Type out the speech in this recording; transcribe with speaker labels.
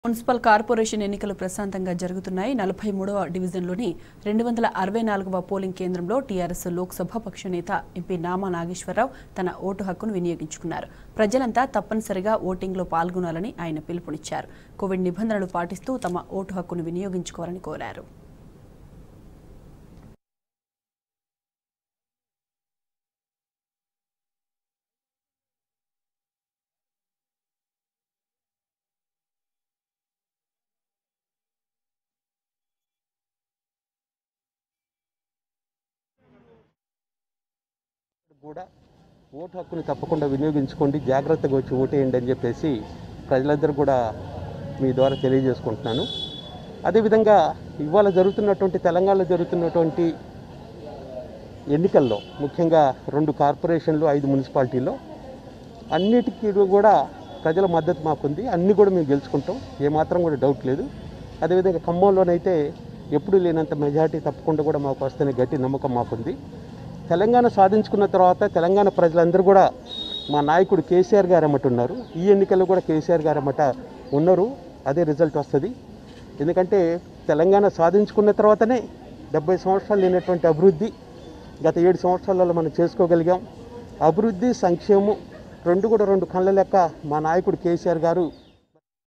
Speaker 1: municipal corporation ఎన్నికలు ప్రశాంతంగా జరుగుతున్నాయి నలభై మూడవ డివిజన్లోని రెండు వందల అరవై నాలుగవ పోలింగ్ కేంద్రంలో టీఆర్ఎస్ లోక్సభ పక్ష నేత ఎంపీ నామా నాగేశ్వరరావు తన ఓటు హక్కును వినియోగించుకున్నారు ప్రజలంతా తప్పనిసరిగా ఓటింగ్లో పాల్గొనాలని ఆయన పిలుపునిచ్చారు కోవిడ్ నిబంధనలు పాటిస్తూ తమ ఓటు హక్కును వినియోగించుకోవాలని కోరారు
Speaker 2: కూడా ఓటు హక్కుని తప్పకుండా వినియోగించుకోండి జాగ్రత్తగా వచ్చి ఓటేయండి అని చెప్పేసి ప్రజలందరూ కూడా మీ ద్వారా తెలియజేసుకుంటున్నాను అదేవిధంగా ఇవాళ జరుగుతున్నటువంటి తెలంగాణలో జరుగుతున్నటువంటి ఎన్నికల్లో ముఖ్యంగా రెండు కార్పొరేషన్లు ఐదు మున్సిపాలిటీల్లో అన్నిటికీ కూడా ప్రజల మద్దతు మాకుంది అన్నీ కూడా మేము గెలుచుకుంటాం ఏమాత్రం కూడా డౌట్ లేదు అదేవిధంగా ఖమ్మంలోనైతే ఎప్పుడు లేనంత మెజారిటీ తప్పకుండా కూడా మాకు వస్తేనే గట్టి నమ్మకం మాకుంది తెలంగాణ సాధించుకున్న తర్వాత తెలంగాణ ప్రజలందరూ కూడా మా నాయకుడు కేసీఆర్ గారు అమ్మట ఉన్నారు ఈ ఎన్నికల్లో కూడా కేసీఆర్ గారు అమ్మట ఉన్నారు అదే రిజల్ట్ వస్తుంది ఎందుకంటే తెలంగాణ సాధించుకున్న తర్వాతనే డెబ్బై సంవత్సరాలు లేనటువంటి అభివృద్ధి గత ఏడు సంవత్సరాలలో మనం చేసుకోగలిగాం అభివృద్ధి సంక్షేమం రెండు కూడా రెండు కళ్ళ లెక్క మా నాయకుడు కేసీఆర్ గారు